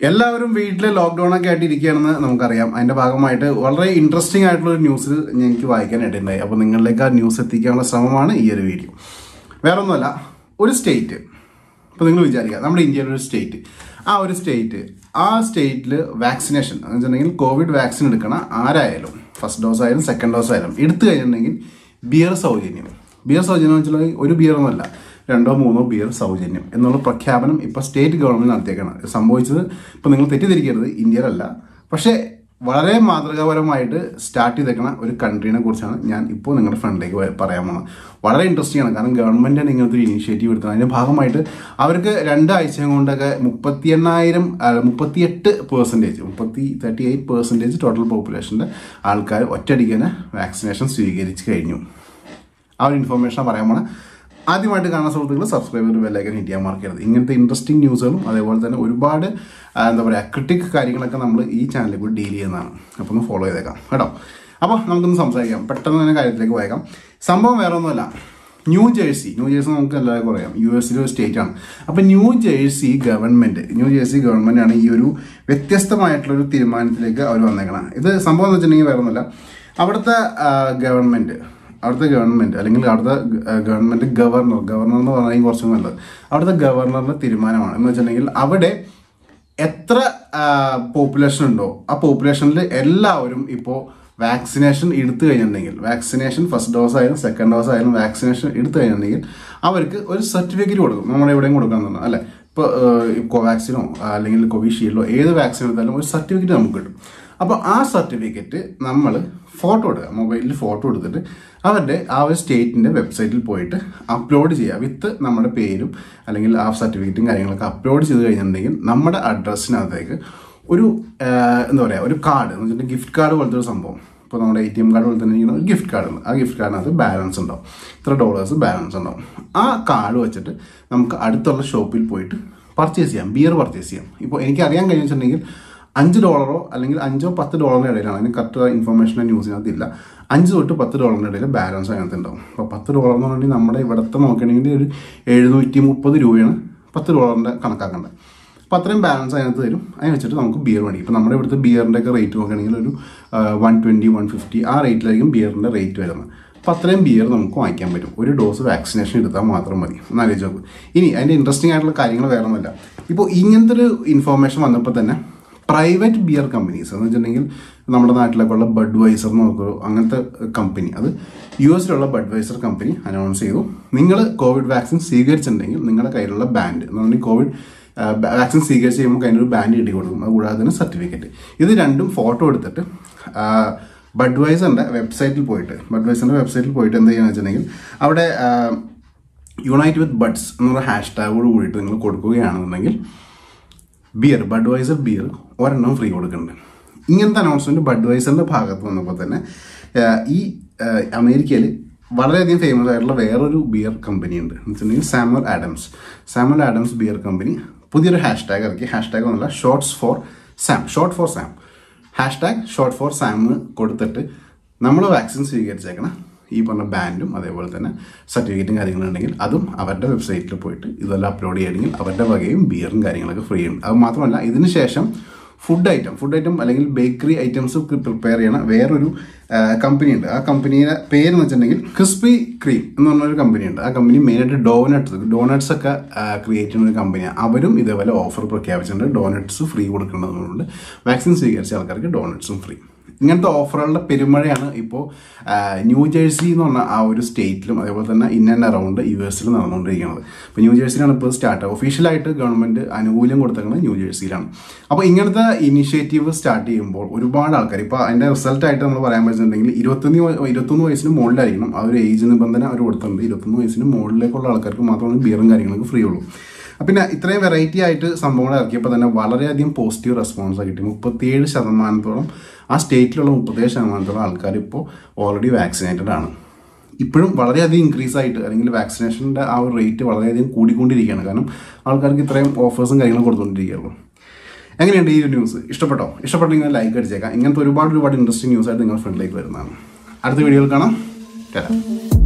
എല്ലാവരും വീട്ടിൽ ലോക്ക്ഡൌൺ ഒക്കെ ആയിട്ട് ഇരിക്കുകയാണെന്ന് നമുക്കറിയാം അതിന്റെ ഭാഗമായിട്ട് വളരെ ഇൻട്രസ്റ്റിംഗ് ആയിട്ടുള്ള ഒരു ന്യൂസ് എനിക്ക് വായിക്കാനായിട്ടുണ്ടായി അപ്പോൾ നിങ്ങളിലേക്ക് ആ ന്യൂസ് എത്തിക്കാനുള്ള ശ്രമമാണ് ഈ ഒരു വീഡിയോ വേറെ ഒന്നുമല്ല ഒരു സ്റ്റേറ്റ് ഇപ്പോൾ നിങ്ങൾ വിചാരിക്കുക നമ്മുടെ ഇന്ത്യയിലെ ഒരു സ്റ്റേറ്റ് ആ ഒരു സ്റ്റേറ്റ് ആ സ്റ്റേറ്റിൽ വാക്സിനേഷൻ എന്ന് വെച്ചിട്ടുണ്ടെങ്കിൽ കോവിഡ് വാക്സിൻ എടുക്കണ ആരായാലും ഫസ്റ്റ് ഡോസ് ആയാലും സെക്കൻഡ് ഡോസ് ആയാലും എടുത്തു കഴിഞ്ഞിട്ടുണ്ടെങ്കിൽ ബിയർ സൗജന്യം ബിയർ സൗജന്യം എന്ന് വെച്ചിട്ടുണ്ടെങ്കിൽ ഒരു ബിയർ ഒന്നുമല്ല രണ്ടോ മൂന്നോ ബിയർ സൗജന്യം എന്നുള്ള പ്രഖ്യാപനം ഇപ്പോൾ സ്റ്റേറ്റ് ഗവൺമെന്റ് നടത്തിയേക്കാണ് സംഭവിച്ചത് ഇപ്പോൾ നിങ്ങൾ തെറ്റിദ്ധരിക്കരുത് ഇന്ത്യയിലല്ല പക്ഷേ വളരെ മാതൃകാപരമായിട്ട് സ്റ്റാർട്ട് ചെയ്തേക്കണ ഒരു കൺട്രീനെ കുറിച്ചാണ് ഞാൻ ഇപ്പോൾ നിങ്ങളുടെ ഫ്രണ്ടിലേക്ക് വ- പറയാൻ പോകുന്നത് വളരെ ഇൻട്രസ്റ്റിംഗ് ആണ് കാരണം ഗവൺമെന്റാണ് ഇങ്ങനത്തെ ഒരു ഇനീഷ്യേറ്റീവ് എടുത്തത് അതിന്റെ ഭാഗമായിട്ട് അവർക്ക് രണ്ടാഴ്ച കൊണ്ടൊക്കെ മുപ്പത്തി എണ്ണായിരം മുപ്പത്തിയെട്ട് പെർസെൻറ്റേജ് മുപ്പത്തി തേർട്ടി എയ്റ്റ് പെർസെൻറ്റേജ് ടോട്ടൽ പോപ്പുലേഷൻ്റെ ആൾക്കാർ ഒറ്റയടിക്ക് തന്നെ വാക്സിനേഷൻ സ്വീകരിച്ചു കഴിഞ്ഞു ആ ഒരു ഇൻഫർമേഷൻ പറയാൻ പോണ ആദ്യമായിട്ട് കാണുന്ന സുഹൃത്തുക്കൾ സബ്സ്ക്രൈബ് ചെയ്ത് ബെല്ലൈക്കൻ ഹിറ്റ് ചെയ്യാൻ മറക്കരുത് ഇങ്ങനത്തെ ഇൻട്രസ്റ്റിംഗ് ന്യൂസുകളും അതേപോലെ തന്നെ ഒരുപാട് ആ, എന്താ പറയുക ക്രിട്ടിക് കാര്യങ്ങളൊക്കെ നമ്മൾ ഈ ചാനലിൽ കൂടി ഡീൽ ചെയ്യുന്നതാണ് അപ്പോൾ ഒന്ന് ഫോളോ ചെയ്തേക്കാം കേട്ടോ അപ്പോൾ നമുക്കൊന്ന് സംസാരിക്കാം പെട്ടെന്ന് തന്നെ കാര്യത്തിലേക്ക് പോയേക്കാം സംഭവം വേറെ ഒന്നുമല്ല ന്യൂ ജേഴ്സി ന്യൂ ജേഴ്സി നമുക്ക് എല്ലാവർക്കും അറിയാം യു എസിലെ ഒരു സ്റ്റേറ്റ് ആണ് അപ്പോൾ New Jersey government New Jersey government ആണ് ഈ ഒരു വ്യത്യസ്തമായിട്ടുള്ള ഒരു തീരുമാനത്തിലേക്ക് അവർ വന്നേക്കണം ഇത് സംഭവം എന്ന് വെച്ചിട്ടുണ്ടെങ്കിൽ വേറെ ഒന്നുമല്ല അവിടുത്തെ ഗവൺമെന്റ് അവിടുത്തെ ഗവൺമെന്റ് അല്ലെങ്കിൽ അവിടുത്തെ ഗവൺമെന്റ് ഗവർണർ ഗവർണർ എന്ന് പറഞ്ഞാൽ കുറച്ചും നല്ലത് അവിടുത്തെ ഗവർണറുടെ തീരുമാനമാണ് എന്ന് വെച്ചിട്ടുണ്ടെങ്കിൽ അവിടെ എത്ര പോപ്പുലേഷൻ ഉണ്ടോ ആ പോപ്പുലേഷനിൽ എല്ലാവരും ഇപ്പോൾ വാക്സിനേഷൻ എടുത്തു കഴിഞ്ഞിട്ടുണ്ടെങ്കിൽ വാക്സിനേഷൻ ഫസ്റ്റ് ഡോസ് ആയാലും സെക്കൻഡ് ഡോസ് ആയാലും വാക്സിനേഷൻ എടുത്തു കഴിഞ്ഞിട്ടുണ്ടെങ്കിൽ അവർക്ക് ഒരു സർട്ടിഫിക്കറ്റ് കൊടുക്കും നമ്മുടെ എവിടെയും കൊടുക്കണം അല്ലേ ഇപ്പോൾ കോവാക്സിനോ അല്ലെങ്കിൽ കോവിഷീൽഡോ ഏത് വാക്സിൻ എടുത്താലും ഒരു സർട്ടിഫിക്കറ്റ് നമുക്ക് കിട്ടും അപ്പോൾ ആ സർട്ടിഫിക്കറ്റ് നമ്മൾ ഫോട്ടോ എടുക്കുക മൊബൈലിൽ ഫോട്ടോ എടുത്തിട്ട് അവരുടെ ആ ഒരു സ്റ്റേറ്റിൻ്റെ വെബ്സൈറ്റിൽ പോയിട്ട് അപ്ലോഡ് ചെയ്യുക വിത്ത് നമ്മുടെ പേരും അല്ലെങ്കിൽ ആ സർട്ടിഫിക്കറ്റും കാര്യങ്ങളൊക്കെ അപ്ലോഡ് ചെയ്ത് കഴിഞ്ഞിട്ടുണ്ടെങ്കിൽ നമ്മുടെ അഡ്രസ്സിനകത്തേക്ക് ഒരു ആ, എന്താ പറയുക ഒരു കാർഡ് എന്ന് വെച്ചിട്ടുണ്ടെങ്കിൽ ഗിഫ്റ്റ് കാർഡ് പോലത്തെ ഒരു സംഭവം ഇപ്പോൾ നമ്മുടെ എ ടി എം കാർഡ് പോലെ തന്നെ ഇരിക്കുന്ന ഒരു ഗിഫ്റ്റ് കാർഡ് ഉണ്ട് ആ ഗിഫ്റ്റ് കാർഡിനകത്ത് ബാലൻസ് ഉണ്ടാവും ഇത്ര ഡോളേഴ്സ് ബാലൻസ് ഉണ്ടാവും ആ കാർഡ് വെച്ചിട്ട് നമുക്ക് അടുത്തുള്ള ഷോപ്പിൽ പോയിട്ട് പർച്ചേസ് ചെയ്യാം ബിയർ പർച്ചേസ് ചെയ്യാം ഇപ്പോൾ എനിക്ക് അറിയാൻ കഴിഞ്ഞിട്ടുണ്ടെങ്കിൽ അഞ്ച് ഡോളറോ അല്ലെങ്കിൽ അഞ്ചോ പത്ത് ഡോളറിൻ്റെ ഇടയിലാണ് അതിന് കറക്റ്റ് ഇൻഫർമേഷൻ ന്യൂസിനകത്ത് ഇല്ല അഞ്ച് തൊട്ട് പത്ത് ഡോളറിൻ്റെ ഇടയിൽ ബാലൻസ് അതിനകത്ത് ഉണ്ടാവും അപ്പോൾ പത്ത് ഡോളർ എന്ന് പറഞ്ഞിട്ടുണ്ടെങ്കിൽ നമ്മുടെ ഇവിടുത്തെ നോക്കുകയാണെങ്കിൽ ഒരു എഴുന്നൂറ്റി മുപ്പത് രൂപയാണ് പത്ത് ഡോളറിൻ്റെ കണക്കാക്കേണ്ടത് അപ്പോൾ അത്രയും ബാലൻസ് അതിനകത്ത് തരും അതിന് വെച്ചിട്ട് നമുക്ക് ബിയർ മേടിക്കും ഇപ്പോൾ നമ്മുടെ ഇവിടുത്തെ ബിയറിൻ്റെ ഒക്കെ റേറ്റ് നോക്കുകയാണെങ്കിൽ ഒരു വൺ ട്വൻറ്റി വൺ ഫിഫ്റ്റി ആ റേറ്റിലായിരിക്കും ബിയറിൻ്റെ റേറ്റ് വരുന്നത് അപ്പോൾ അത്രയും ബിയർ നമുക്ക് വാങ്ങിക്കാൻ പറ്റും ഒരു ഡോസ് വാക്സിനേഷൻ എടുത്താൽ മാത്രം മതി ഒന്ന് ആലോചിച്ച് നോക്ക് ഇനി അതിൻ്റെ ഇൻട്രസ്റ്റിംഗ് ആയിട്ടുള്ള കാര്യങ്ങൾ വേറെ ഒന്നുമില്ല ഇപ്പോൾ ഇങ്ങനത്തെ ഒരു ഇൻഫോർമേഷൻ വന്നപ്പോൾ തന്നെ പ്രൈവറ്റ് ബിയർ കമ്പനീസ് എന്ന് വെച്ചിട്ടുണ്ടെങ്കിൽ നമ്മുടെ നാട്ടിലൊക്കെ ഉള്ള ബഡ് വൈസർ എന്ന് നോക്കൂ അങ്ങനത്തെ കമ്പനി അത് യു എസിലുള്ള ബഡ് വൈസർ കമ്പനി അനൗൺസ് ചെയ്തു നിങ്ങൾ കോവിഡ് വാക്സിൻ സ്വീകരിച്ചിട്ടുണ്ടെങ്കിൽ നിങ്ങളുടെ കയ്യിലുള്ള ബാൻഡ് എന്ന് പറഞ്ഞാൽ കോവിഡ് വാക്സിൻ സ്വീകരിച്ച് കഴിയുമ്പോൾ അതിനൊരു ബാൻഡ് കിട്ടി കൊടുക്കും അതുകൂടാതെ തന്നെ സർട്ടിഫിക്കറ്റ് ഇത് രണ്ടും ഫോട്ടോ എടുത്തിട്ട് ബഡ്വൈസറിൻ്റെ വെബ്സൈറ്റിൽ പോയിട്ട് ബഡ്വൈസറിൻ്റെ വെബ്സൈറ്റിൽ പോയിട്ട് എന്ത് ചെയ്യുകയെന്ന് വെച്ചിട്ടുണ്ടെങ്കിൽ അവിടെ യുണൈറ്റ് വിത്ത് ബഡ്സ് എന്നുള്ള ഹാഷ് ടാഗോട് കൂടിയിട്ട് നിങ്ങൾ കൊടുക്കുകയാണെന്നുണ്ടെങ്കിൽ ബിയർ ബഡ്വൈസർ ബിയർ ഒരെണ്ണം ഫ്രീ കൊടുക്കുന്നുണ്ട് ഇങ്ങനത്തെ അനൗൺസ്മെന്റ് ബഡ്വൈസറിന്റെ ഭാഗത്ത് വന്നപ്പോൾ തന്നെ ആ, ഈ ആ, അമേരിക്കയിൽ വളരെയധികം ഫേമസ് ആയിട്ടുള്ള വേറൊരു ബിയർ കമ്പനി ഉണ്ട് എന്ന് വെച്ചിട്ടുണ്ടെങ്കിൽ Samuel Adams Samuel Adams beer company പുതിയൊരു ഹാഷ് ടാഗ് ഇറക്കി ഹാഷ് ടാഗ് ഒന്നുമില്ല shorts for Sam short for Sam hashtag short for Sam കൊടുത്തിട്ട് നമ്മൾ വാക്സിൻ സ്വീകരിച്ചേക്കണം ഈ പറഞ്ഞ ബാൻഡും അതേപോലെ തന്നെ സർട്ടിഫിക്കറ്റും കാര്യങ്ങളും ഉണ്ടെങ്കിൽ അതും അവരുടെ വെബ്സൈറ്റിൽ പോയിട്ട് ഇതെല്ലാം അപ്ലോഡ് ചെയ്യണമെങ്കിൽ അവരുടെ വകയും ബിയറും കാര്യങ്ങളൊക്കെ ഫ്രീ ഉണ്ട് അത് മാത്രമല്ല ഇതിന് ശേഷം ഫുഡ് ഐറ്റം ഫുഡ് ഐറ്റം അല്ലെങ്കിൽ ബേക്കറി ഐറ്റംസ് പ്രിപ്പയർ ചെയ്യണ വേറൊരു കമ്പനി ഉണ്ട് ആ കമ്പനിയുടെ പേര് എന്ന് വെച്ചിട്ടുണ്ടെങ്കിൽ ക്രിസ്പി ക്രീം എന്ന് പറഞ്ഞൊരു കമ്പനി ഉണ്ട് ആ കമ്പനി മെയിനായിട്ട് ഡോനട്ട്സ് ഡോനട്ട്സ് ഒക്കെ ക്രിയേറ്റ് ചെയ്യുന്ന ഒരു കമ്പനിയാണ് അവരും ഇതേപോലെ ഓഫർ പ്രഖ്യാപിച്ചിട്ടുണ്ട് ഡോനട്ട്സ് ഫ്രീ കൊടുക്കേണ്ടതുകൊണ്ട് വാക്സിൻ സ്വീകരിച്ച ആൾക്കാർക്ക് ഡോനട്ട്സും ഫ്രീ ഇങ്ങനത്തെ ഓഫറുകളുടെ പെരുമഴയാണ് ഇപ്പോൾ ന്യൂ ജേഴ്സി എന്ന് പറഞ്ഞ ആ ഒരു സ്റ്റേറ്റിലും അതേപോലെ തന്നെ ഇൻ ആൻഡ് അറൗണ്ട് യു എസിലും നടന്നുകൊണ്ടിരിക്കുന്നത് ഇപ്പോൾ ന്യൂ ജേഴ്സിയിലാണ് ഇപ്പോൾ സ്റ്റാർട്ട് ഒഫീഷ്യലായിട്ട് ഗവൺമെന്റ് ആനുകൂല്യം കൊടുത്തേക്കുന്നത് ന്യൂ ജേഴ്സിയിലാണ് അപ്പോൾ ഇങ്ങനത്തെ ഇനിഷ്യേറ്റീവ് സ്റ്റാർട്ട് ചെയ്യുമ്പോൾ ഒരുപാട് ആൾക്കാർ ഇപ്പോൾ അതിന്റെ റിസൾട്ട് ആയിട്ട് നമ്മൾ പറയാൻ പറ്റുന്നുണ്ടെങ്കിൽ ഇരുപത്തൊന്ന് വയ- ഇരുപത്തൊന്ന് വയസ്സിന് മുകളിലായിരിക്കണം ആ ഒരു ഏജ് നിബന്ധന അവർ കൊടുത്തിട്ടുണ്ട് ഇരുപത്തൊന്ന് വയസ്സിന് മുകളിലേക്കുള്ള ആൾക്കാർക്ക് മാത്രമാണ് ബിയറും കാര്യങ്ങളൊക്കെ ഫ്രീ ഉള്ളൂ പിന്നെ ഇത്രയും വെറൈറ്റി ആയിട്ട് സംഭവങ്ങൾ ഇറക്കിയപ്പോൾ തന്നെ വളരെയധികം പോസിറ്റീവ് റെസ്പോൺസ് കിട്ടി മുപ്പത്തിയേഴ് ശതമാനത്തോളം ആ സ്റ്റേറ്റിലുള്ള മുപ്പത്തേഴ് ശതമാനത്തോളം ആൾക്കാർ ഇപ്പോൾ ഓൾറെഡി വാക്സിനേറ്റഡ് ആണ് ഇപ്പോഴും വളരെയധികം ഇൻക്രീസ് ആയിട്ട് അല്ലെങ്കിൽ വാക്സിനേഷൻ്റെ ആ ഒരു റേറ്റ് വളരെയധികം കൂടിക്കൊണ്ടിരിക്കുകയാണ് കാരണം ആൾക്കാർക്ക് ഇത്രയും ഓഫേഴ്സും കാര്യങ്ങളും കൊടുത്തുകൊണ്ടിരിക്കുകയുള്ളൂ എങ്ങനെയുണ്ട് ഈ ഒരു ന്യൂസ് ഇഷ്ടപ്പെട്ടോ ഇഷ്ടപ്പെട്ടെങ്കിൽ ലൈക്ക് അടിച്ചേക്കാം ഇങ്ങനത്തെ ഒരുപാട് ഒരുപാട് ഇൻട്രസ്റ്റിംഗ് ന്യൂസ് ആയിട്ട് നിങ്ങൾ ഫ്രണ്ടിലേക്ക് വരുന്നതാണ് അടുത്ത വീഡിയോയിൽ കാണാം തരാം